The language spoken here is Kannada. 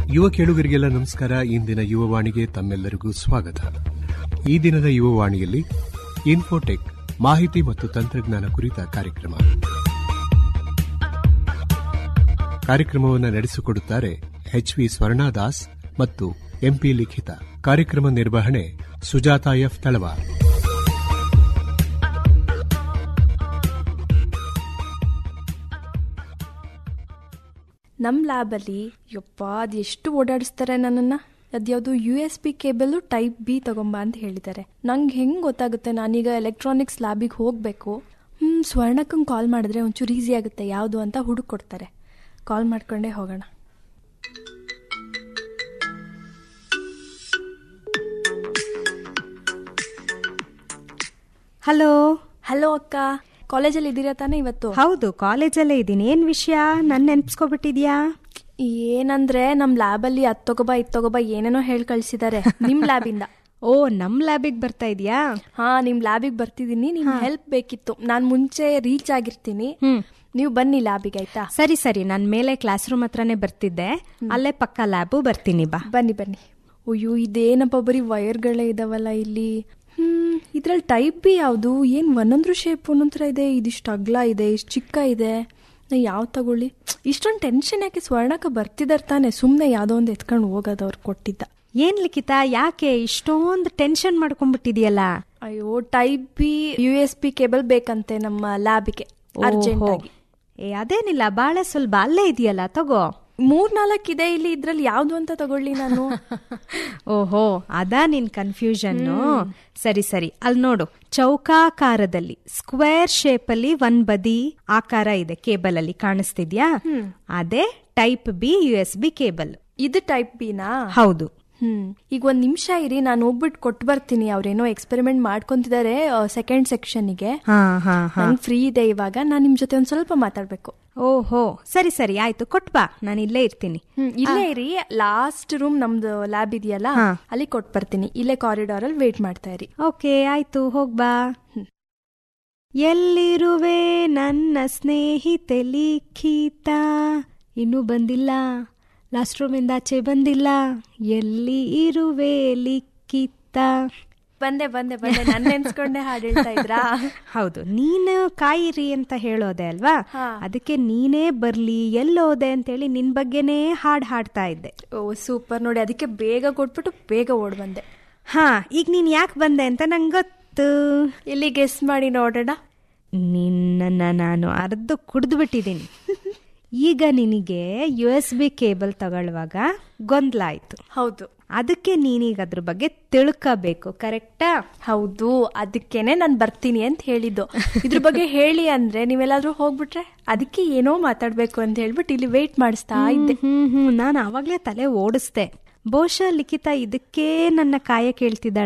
ಯುವ ಕೇಳುಗರಿಗೆಲ್ಲ ನಮಸ್ಕಾರ ಇಂದಿನ ಯುವವಾಣಿಗೆ ತಮ್ಮೆಲ್ಲರಿಗೂ ಸ್ವಾಗತ ಈ ದಿನದ ಯುವವಾಣಿಯಲ್ಲಿ ಇನ್ಫೋಟೆಕ್ ಮಾಹಿತಿ ಮತ್ತು ತಂತ್ರಜ್ಞಾನ ಕುರಿತ ಕಾರ್ಯಕ್ರಮ ಕಾರ್ಯಕ್ರಮವನ್ನು ನಡೆಸಿಕೊಡುತ್ತಾರೆ ಎಚ್ ವಿ ಸ್ವರ್ಣದಾಸ್ ಮತ್ತು ಎಂಪಿ ಲಿಖಿತ ಕಾರ್ಯಕ್ರಮ ನಿರ್ವಹಣೆ ಸುಜಾತಾ ಎಫ್ ತಳವಾರ್ ನಮ್ಮ ಲ್ಯಾಬಲ್ಲಿ ಯಪ್ಪ ಅದು ಎಷ್ಟು ಓಡಾಡಿಸ್ತಾರೆ ನನ್ನನ್ನು ಅದ್ಯಾವುದು U S B cable type B ತಗೊಂಬ ಅಂತ ಹೇಳಿದ್ದಾರೆ ನಂಗೆ ಹೆಂಗೆ ಗೊತ್ತಾಗುತ್ತೆ ನಾನೀಗ ಎಲೆಕ್ಟ್ರಾನಿಕ್ಸ್ ಲ್ಯಾಬಿಗೆ ಹೋಗಬೇಕು ಹ್ಞೂ ಸ್ವರ್ಣಕ್ಕಂಗೆ ಕಾಲ್ ಮಾಡಿದ್ರೆ ಒಂಚೂರು ಈಸಿ ಆಗುತ್ತೆ ಯಾವುದು ಅಂತ ಹುಡುಕ್ ಕೊಡ್ತಾರೆ ಕಾಲ್ ಮಾಡ್ಕೊಂಡೇ ಹೋಗೋಣ ಹಲೋ ಹಲೋ ಅಕ್ಕ ಕಾಲೇಜಲ್ಲಿ ಇದ್ದೀರಾ ತಾನೇ ಇವತ್ತು ಹೌದು ಕಾಲೇಜಲ್ಲೇ ಇದ್ದೀನಿ ಏನ್ ವಿಷಯ ನನ್ ನೆನ್ಪಿಸ್ಕೊಬಿಟ್ಟಿದ್ಯಾ ಏನಂದ್ರೆ ನಮ್ಮ ಲ್ಯಾಬಲ್ಲಿ ಅದು ತಗೋಬಾ ಇದು ತಗೋಬಾ ಏನೇನೋ ಹೇಳಿ ಕಳಿಸಿದ್ದಾರೆ ನಿಮ್ಮ ಲ್ಯಾಬಿಂದ ಓ ನಮ್ ಲ್ಯಾಬಿಗ್ ಬರ್ತಾ ಇದೀಯಾ ಹಾ ನಿಮ್ ಲ್ಯಾಬಿಗೆ ಬರ್ತಿದ್ದೀನಿ ನಿಮ್ ಹೆಲ್ಪ್ ಬೇಕಿತ್ತು ನಾನ್ ಮುಂಚೆ ರೀಚ್ ಆಗಿರ್ತೀನಿ ಹ್ಮ್ ನೀವು ಬನ್ನಿ ಲ್ಯಾಬಿಗೆ ಆಯ್ತಾ ಸರಿ ಸರಿ ನಾನ್ ಮೇಲೆ ಕ್ಲಾಸ್ ರೂಮ್ ಹತ್ರನೇ ಬರ್ತಿದ್ದೆ ಅಲ್ಲೇ ಪಕ್ಕ ಲ್ಯಾಬು ಬರ್ತೀನಿ ಬಾ ಬನ್ನಿ ಬನ್ನಿ ಅಯ್ಯೋ ಇದೇನಪ್ಪ ಬರೀ ವೈರ್ಗಳೇ ಇದಾವಲ್ಲ ಇಲ್ಲಿ ಹ್ಮ್ ಇದ್ರಲ್ಲಿ ಟೈಪ್ ಬಿ ಯಾವುದು ಏನ್ ಒಂದೊಂದ್ರ ಶೇಪ್ ಒಂದೊಂದ್ ಥರ ಇದೆ ಇದಿಷ್ಟು ಅಗ್ಲ ಇದೆ ಇಷ್ಟು ಚಿಕ್ಕ ಇದೆ ನಾ ಯಾವ ತಗೊಳ್ಳಿ ಇಷ್ಟೊಂದು ಟೆನ್ಷನ್ ಯಾಕೆ ಸ್ವರ್ಣಕ ಬರ್ತಿದಾರೆ ತಾನೆ ಸುಮ್ಮನೆ ಯಾವುದೋ ಒಂದು ಎತ್ಕೊಂಡು ಹೋಗೋದು ಅವ್ರು ಕೊಟ್ಟಿದ್ದ ಏನ್ ಲಿಖಿತ ಯಾಕೆ ಇಷ್ಟೊಂದು ಟೆನ್ಷನ್ ಮಾಡ್ಕೊಂಡ್ಬಿಟ್ಟಿದ್ಯಲ್ಲ ಅಯ್ಯೋ type B U S P cable ಬೇಕಂತೆ ನಮ್ಮ ಲ್ಯಾಬಿಗೆ ಅರ್ಜೆಂಟ್ ಓಹೋ. ಆಗಿ ಏ ಅದೇನಿಲ್ಲ ಬಾಳೆ ಸ್ವಲ್ಪ ಅಲ್ಲೇ ಇದೆಯಲ್ಲ ತಗೋ ಮೂರ್ ನಾಲ್ಕು ಇದೆ ಇಲ್ಲಿ ಇದ್ರಲ್ಲಿ ಯಾವ್ದು ಅಂತ ತಗೊಳ್ಳಿ ನಾನು ಓಹೋ ಅದಾ ನಿನ್ ಕನ್ಫ್ಯೂಷನ್ ಸರಿ ಸರಿ ಅಲ್ಲಿ ನೋಡು ಚೌಕಾಕಾರದಲ್ಲಿ ಸ್ಕ್ವೇರ್ ಶೇಪ್ ಅಲ್ಲಿ ಒಂದ್ ಬದಿ ಆಕಾರ ಇದೆ ಕೇಬಲ್ ಅಲ್ಲಿ ಕಾಣಿಸ್ತಿದ್ಯಾ ಅದೇ type B U S B cable ಇದು ಟೈಪ್ ಬಿನಾ ಹೌದು ಹ್ಮ್ ಈಗ ಒಂದ್ ನಿಮಿಷ ಇರಿ ನಾನು ಹೋಗ್ಬಿಟ್ಟು ಕೊಟ್ಟು ಬರ್ತೀನಿ ಅವ್ರೇನೋ ಎಕ್ಸ್ಪೆರಿಮೆಂಟ್ ಮಾಡ್ಕೊಂತಿದ್ದಾರೆ ಸೆಕೆಂಡ್ ಸೆಕ್ಷನ್ಗೆ ಹಾ ಹಾ ಹಾ ನಂಗೆ ಫ್ರೀ ಇದೆ ಇವಾಗ ನಾನು ನಿಮ್ ಜೊತೆ ಒಂದ್ ಸ್ವಲ್ಪ ಮಾತಾಡ್ಬೇಕು ಓಹೋ ಸರಿ ಸರಿ ಆಯ್ತು ಕೊಟ್ಬಾ ನಾನು ಇಲ್ಲೇ ಇರ್ತೀನಿ ಹ್ಮ್ ಇಲ್ಲೇ ಇರಿ ಲಾಸ್ಟ್ ರೂಮ್ ನಮ್ದು ಲ್ಯಾಬ್ ಇದೆಯಲ್ಲ ಹಾ. ಅಲ್ಲಿ ಕೊಟ್ಟು ಬರ್ತೀನಿ ಇಲ್ಲೇ ಕಾರಿಡಾರ್ ಅಲ್ಲಿ ವೇಟ್ ಮಾಡ್ತಾ ಇರಿ ಓಕೆ ಆಯ್ತು ಹೋಗ್ಬಾ ಎಲ್ಲಿರುವೆ ನನ್ನ ಸ್ನೇಹಿತೆ ಲಿಖಿತ ಇನ್ನೂ ಬಂದಿಲ್ಲ ಲಾಸ್ಟ್ ರೂಮಿಂದ ಆಚೆ ಬಂದಿಲ್ಲ ಎಲ್ಲಿ ಇರುವೆ ಲಿಖಿತ ಬಂದೆ ಬಂದೆ ಬಂದೆ ನನ್ನ ನೆನ್ಸ್ಕೊಂಡೆ ಹಾಡು ಹೇಳ್ತಾ ಇದ್ರಾ ಹೌದು ನೀನು ಕಾಯಿರಿ ಅಂತ ಹೇಳೋದೆ ಅಲ್ವಾ ಹಾ. ಅದಕ್ಕೆ ನೀನೇ ಬರ್ಲಿ ಎಲ್ಲೋದೆ ಅಂತೇಳಿ ನಿನ್ ಬಗ್ಗೆನೇ ಹಾಡ್ ಹಾಡ್ತಾ ಇದ್ದೆ ಓ ಸೂಪರ್ ನೋಡಿ ಅದಕ್ಕೆ ಬೇಗ ಕೊಟ್ಬಿಟ್ಟು ಬೇಗ ಓಡ್ ಬಂದೆ ಹಾ ಈಗ ನೀನ್ ಯಾಕೆ ಬಂದೆ ಅಂತ ನಂಗೆ ಗೊತ್ತು ಇಲ್ಲಿ ಗೆಸ್ ಮಾಡಿ ನೋಡೋಣ ನಿನ್ನನ್ನ ನಾನು ಅರ್ಧ ಕುಡಿದು ಬಿಟ್ಟಿದ್ದೀನಿ ಈಗ ನಿನಗೆ ಯು ಎಸ್ ಬಿ ಕೇಬಲ್ ತಗೊಳ್ಳುವಾಗ ಗೊಂದಲ ಆಯ್ತು ಹೌದು ಅದಕ್ಕೆ ನೀನೀಗ ಅದ್ರ ಬಗ್ಗೆ ತಿಳ್ಕೋಬೇಕು ಕರೆಕ್ಟಾ ಹೌದು ಅದಕ್ಕೇನೆ ನಾನು ಬರ್ತೀನಿ ಅಂತ ಹೇಳಿದ್ದು ಇದ್ರ ಬಗ್ಗೆ ಹೇಳಿ ಅಂದ್ರೆ ನೀವೆಲ್ಲಾದ್ರೂ ಹೋಗ್ಬಿಟ್ರೆ ಅದಕ್ಕೆ ಏನೋ ಮಾತಾಡ್ಬೇಕು ಅಂತ ಹೇಳ್ಬಿಟ್ಟು ಇಲ್ಲಿ ವೇಟ್ ಮಾಡಿಸ್ತಾ ಇದ್ದೆ ಹ್ಮ್ ಹ್ಮ್ ನಾನು ಆವಾಗ್ಲೇ ತಲೆ ಓಡಿಸ್ದೆ ಬಹುಶಃ ಲಿಖಿತ ಇದಕ್ಕೆ ನನ್ನ ಕಾಯ ಕೇಳ್ತಿದ್ದಾಳೆ